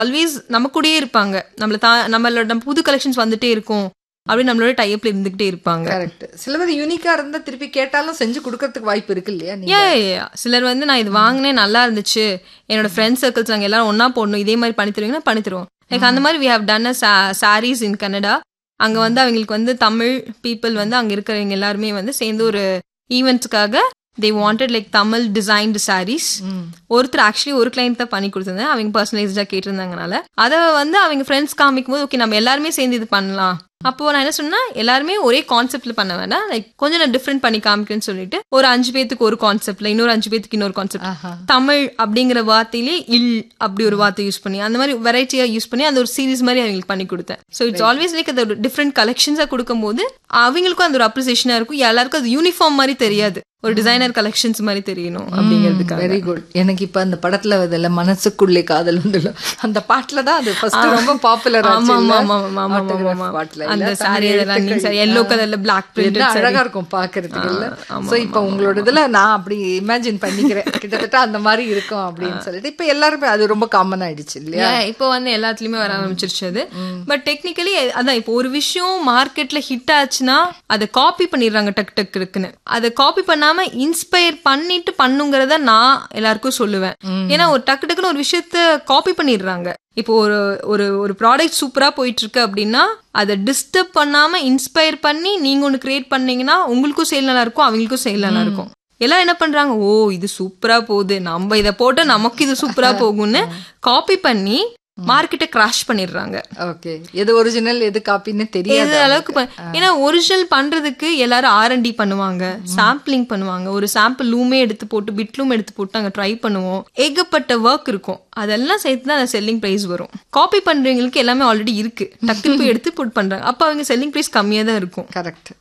Always நம்ம கூடயே இருப்பாங்க நம்மள தா நம்மளோட நம்ம புது கலெக்ஷன்ஸ் வந்துட்டே இருக்கும் அப்படின்னு நம்மளோட டைப்ல இருந்துகிட்டே இருப்பாங்க கரெக்ட் சிலது யூனிக்கா இருந்தா திருப்பி கேட்டாலும் செஞ்சு கொடுக்கறதுக்கு வாய்ப்பு இருக்கு இல்லையா நீங்க Yeah, yeah, yeah. சிலர் வந்து நான் இது வாங்கினேன் நல்லா இருந்துச்சு என்னோட ஃப்ரெண்ட்ஸ் சர்க்கிள்ஸ் நாங்கள் எல்லாரும் ஒண்ணா போடணும் இதே மாதிரி பண்ணி தருவீங்கன்னா பண்ணி தருவோம் லைக் அந்த மாதிரி we have done uh sarees in Canada அங்க வந்து அவங்களுக்கு வந்து தமிழ் பீப்புள் வந்து அங்க இருக்கிறவங்க எல்லாருமே வந்து சேர்ந்து ஒரு ஈவெண்ட்ஸ்க்காக they wanted like Tamil designed sarees hmm. ஒருத்தர் ஆக்சுவலி ஒரு கிளைண்ட் தான் பண்ணி கொடுத்துருந்தேன் அவங்க பர்சனலைஸ்டா கேட்டிருந்தாங்கனால அதை வந்து அவங்க ஃப்ரெண்ட்ஸ் காமிக்கும் போது ஓகே நம்ம எல்லாருமே சேர்ந்து இது பண்ணலாம் அப்போ நான் என்ன சொன்னா எல்லாருமே ஒரே கான்செப்ட்ல பண்ண வேண்டாம் லைக் கொஞ்சம் நான் டிஃப்ரெண்ட் பண்ணி காமிக்கிறேன்னு சொல்லிட்டு ஒரு அஞ்சு பேத்துக்கு ஒரு கான்செப்ட்ல இன்னொரு அஞ்சு பேத்துக்கு இன்னொரு கான்செப்ட் ஆஹா. தமிழ் அப்படிங்கிற வார்த்தையிலே இல் அப்படி ஒரு வார்த்தை யூஸ் பண்ணி அந்த மாதிரி வெரைட்டியா யூஸ் பண்ணி அந்த ஒரு சீரிஸ் மாதிரி அவங்களுக்கு பண்ணி கொடுத்தேன் ஸோ இட்ஸ் ஆல்வேஸ் லைக் அது ஒரு டிஃப்ரெண்ட் கலெக்ஷன்ஸா கொடுக்கும்போது அவங்களுக்கும் அந்த ஒரு அப்ரிசியேஷனா இருக்கும் எல்லாருக்கும் அது யூனிஃபார்ம் மாதிரி தெரியாது ஒரு டிசைனர் கலெக்ஷன்ஸ் மாதிரி தெரியணும் அப்படிங்கிறதுக்காக வெரி குட் எனக்கு இப்ப அந்த படத்துல அதுல மனசுக்குள்ளே காதல் உண்டுல அந்த பாட்டுல தான் அது ஃபர்ஸ்ட் ரொம்ப பாப்புலர் ஆமா ஆமா ஆமா ஆமா ஆமா ஆமா பாட்டுல அந்த இல்ல? சாரி தமிழ் ரன்னிங் சாரி எழுத்துக்கள். எல்லோ கலர்ல பிளாக் என்ன பிரிண்டட் அழகா இருக்கும் பாக்குறதுக்கு இல்ல சோ இப்ப உங்களோட இதுல நான் அப்படி இமேஜின் பண்ணிக்கிறேன் கிட்டத்தட்ட அந்த மாதிரி இருக்கும் அப்படின்னு சொல்லிட்டு இப்ப எல்லாருமே அது ரொம்ப காமன் ஆயிடுச்சு இல்லையா இப்போ வந்து எல்லாத்துலயுமே வர ஆரம்பிச்சிருச்சு அது பட் டெக்னிக்கலி அதான் இப்போ ஒரு விஷயம் மார்க்கெட்ல ஹிட் ஆச்சுன்னா அதை காப்பி பண்ணிடுறாங்க டக் டக் இருக்குன்னு அதை காப்பி பண்ணாம இன்ஸ்பயர் பண்ணிட்டு பண்ணுங்கிறத நான் எல்லாருக்கும் சொல்லுவேன் ஏன்னா ஒரு டக்கு டக்குன்னு ஒரு விஷயத்த காப்பி பண்ணிடுறாங்க இப்போ ஒரு ஒரு ஒரு ப்ராடக்ட் சூப்பரா போயிட்டு இருக்கு அப்படின்னா அதை டிஸ்டர்ப் பண்ணாம இன்ஸ்பயர் பண்ணி நீங்க ஒன்னு கிரியேட் பண்ணீங்கன்னா உங்களுக்கும் சேல் நல்லா இருக்கும் அவங்களுக்கும் சேல் நல்லா இருக்கும் எல்லாம் என்ன பண்றாங்க ஓ இது சூப்பரா போகுது நம்ம இதை போட்டா நமக்கு இது சூப்பரா போகும்னு காப்பி பண்ணி மார்க்கெட்டை கிராஷ் பண்ணிடுறாங்க ஓகே எது ஒரிஜினல் எது காப்பின்னு எது தெரியாது அளவுக்கு ப- ஏன்னா ஒரிஜினல் பண்றதுக்கு எல்லாரும் ஆர்என்டி பண்ணுவாங்க சாம்பிளிங் பண்ணுவாங்க ஒரு சாம்பிள் லூமே எடுத்து போட்டு பிட் லூம் எடுத்து போட்டு அங்க ட்ரை பண்ணுவோம் ஏகப்பட்ட ஒர்க் இருக்கும் அதெல்லாம் சேர்த்து தான் அந்த செல்லிங் பிரைஸ் வரும் காப்பி பண்றவங்களுக்கு எல்லாமே ஆல்ரெடி இருக்கு டக்குனு போய் எடுத்து போட்டு பண்றாங்க அப்ப அவங்க செல்லிங் பிரைஸ் கம்மியா தான் இருக்கும் கரெக்ட்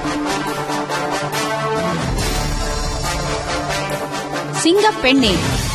சிங்கப்பெண்ணே